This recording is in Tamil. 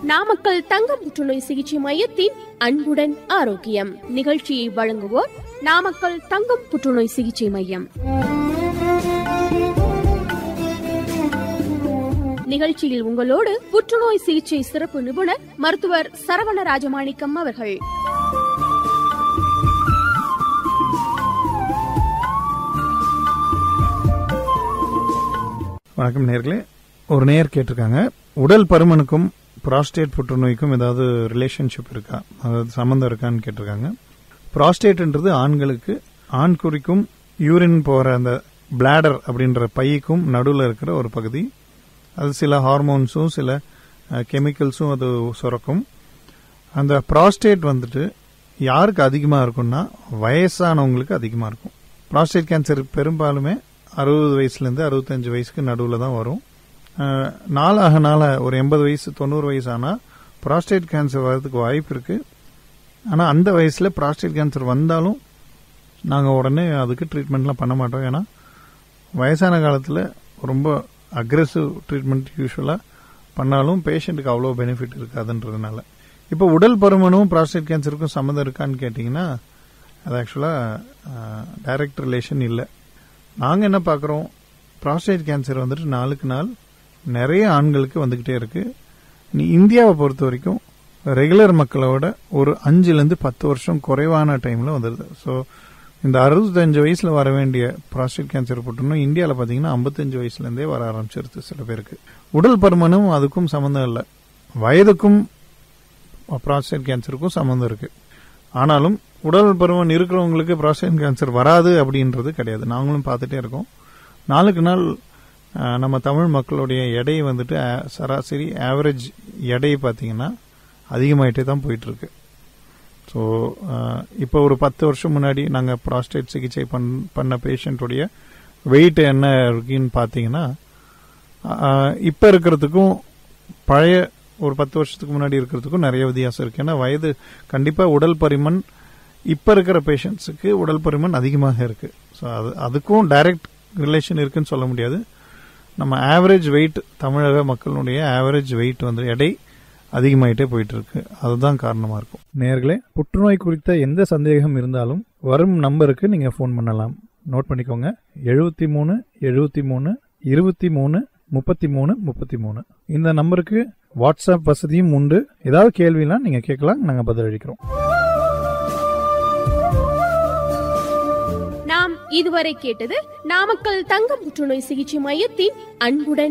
நாமக்கல் தங்க புற்றுநோய் சிகிச்சை மையத்தின் அன்புடன் ஆரோக்கியம் நிகழ்ச்சியை வழங்குவோர் நாமக்கல் தங்கம் புற்றுநோய் சிகிச்சை மையம் நிகழ்ச்சியில் உங்களோடு புற்றுநோய் சிகிச்சை சிறப்பு நிபுணர் மருத்துவர் சரவண ராஜமாணிக்கம் அவர்கள் வணக்கம் நேர்களே ஒரு நேயர் கேட்டிருக்காங்க உடல் பருமனுக்கும் புராஸ்டேட் புற்றுநோய்க்கும் ஏதாவது ரிலேஷன்ஷிப் இருக்கா அதாவது சம்மந்தம் இருக்கான்னு கேட்டிருக்காங்க புராஸ்டேட்ன்றது ஆண்களுக்கு ஆண் குறிக்கும் யூரின் போகிற அந்த பிளாடர் அப்படின்ற பைக்கும் நடுவில் இருக்கிற ஒரு பகுதி அது சில ஹார்மோன்ஸும் சில கெமிக்கல்ஸும் அது சுரக்கும் அந்த ப்ராஸ்டேட் வந்துட்டு யாருக்கு அதிகமாக இருக்கும்னா வயசானவங்களுக்கு அதிகமாக இருக்கும் ப்ராஸ்டேட் கேன்சர் பெரும்பாலுமே அறுபது வயசுலேருந்து அறுபத்தஞ்சு வயசுக்கு நடுவில் தான் வரும் அஹ், நாளாக நாள ஒரு எண்பது வயசு தொண்ணூறு வயசு ஆனால் ப்ராஸ்டேட் கேன்சர் வர்றதுக்கு வாய்ப்பு இருக்குது ஆனால் அந்த வயசில் ப்ராஸ்டேட் கேன்சர் வந்தாலும் நாங்கள் உடனே அதுக்கு ட்ரீட்மெண்ட்லாம் பண்ண மாட்டோம் ஏன்னா வயசான காலத்தில் ரொம்ப அக்ரெசிவ் ட்ரீட்மெண்ட் யூஸ்வலாக பண்ணாலும் பேஷண்ட்டுக்கு அவ்வளோ பெனிஃபிட் இருக்காதுன்றதுனால இப்போ உடல் பருமனும் ப்ராஸ்டேட் கேன்சருக்கும் சம்மந்தம் இருக்கான்னு கேட்டிங்கன்னா அது ஆக்சுவலாக டைரக்ட் ரிலேஷன் இல்லை நாங்கள் என்ன பார்க்குறோம் ப்ராஸ்டேட் கேன்சர் வந்துட்டு நாளுக்கு நாள் நிறைய ஆண்களுக்கு வந்துக்கிட்டே இருக்கு நீ இந்தியாவை பொறுத்த வரைக்கும் ரெகுலர் மக்களோட ஒரு அஞ்சுலேருந்து பத்து வருஷம் குறைவான டைமில் வந்துடுது ஸோ இந்த அறுபத்தஞ்சு வயசில் வர வேண்டிய ப்ராஸ்டேட் கேன்சர் புற்றுநோய் இந்தியாவில் பார்த்தீங்கன்னா ஐம்பத்தஞ்சு வயசுலேருந்தே வர ஆரம்பிச்சிருது சில பேருக்கு உடல் பருமனும் அதுக்கும் சம்மந்தம் இல்லை வயதுக்கும் ப்ராஸ்டேட் கேன்சருக்கும் சம்மந்தம் இருக்கு ஆனாலும் உடல் பருமன் இருக்கிறவங்களுக்கு ப்ராஸ்டேட் கேன்சர் வராது அப்படின்றது கிடையாது நாங்களும் பார்த்துட்டே இருக்கோம் நாளுக்கு நாள் அஹ், நம்ம தமிழ் மக்களுடைய எடை வந்துட்டு அஹ், சராசரி ஆவரேஜ் எடை பார்த்தீங்கன்னா அதிகமாயிட்டே தான் போயிட்டு இருக்கு ஸோ இப்போ ஒரு பத்து வருஷம் முன்னாடி நாங்கள் ப்ராஸ்டேட் சிகிச்சை பண் பண்ண பேஷண்ட்டுடைய வெயிட் என்ன இருக்குன்னு பார்த்தீங்கன்னா இப்போ இருக்கிறதுக்கும் பழைய ஒரு பத்து வருஷத்துக்கு முன்னாடி இருக்கிறதுக்கும் நிறைய வித்தியாசம் இருக்கு ஏன்னா வயது கண்டிப்பாக உடல் பருமன் இப்போ இருக்கிற பேஷண்ட்ஸுக்கு உடல் பருமன் அதிகமாக இருக்கு ஸோ அது அதுக்கும் டைரக்ட் ரிலேஷன் இருக்குன்னு சொல்ல முடியாது நம்ம ஆவரேஜ் வெயிட் தமிழக மக்களுடைய ஆவரேஜ் வெயிட் வந்து எடை அதிகமாயிட்டே போயிட்டு இருக்கு அதுதான் காரணமா இருக்கும் நேர்களே புற்றுநோய் குறித்த எந்த சந்தேகம் இருந்தாலும் வரும் நம்பருக்கு நீங்க ஃபோன் பண்ணலாம் நோட் பண்ணிக்கோங்க எழுபத்தி மூணு எழுபத்தி மூணு இருபத்தி மூணு முப்பத்தி மூணு முப்பத்தி மூணு இந்த நம்பருக்கு வாட்ஸ்அப் வசதியும் உண்டு ஏதாவது கேள்விலாம் நீங்க கேட்கலாம் நாங்க பதிலளிக்கிறோம் நாம் இதுவரை கேட்டது நாமக்கல் தங்கம் புற்றுநோய் சிகிச்சை மையத்தின் அன்புடன்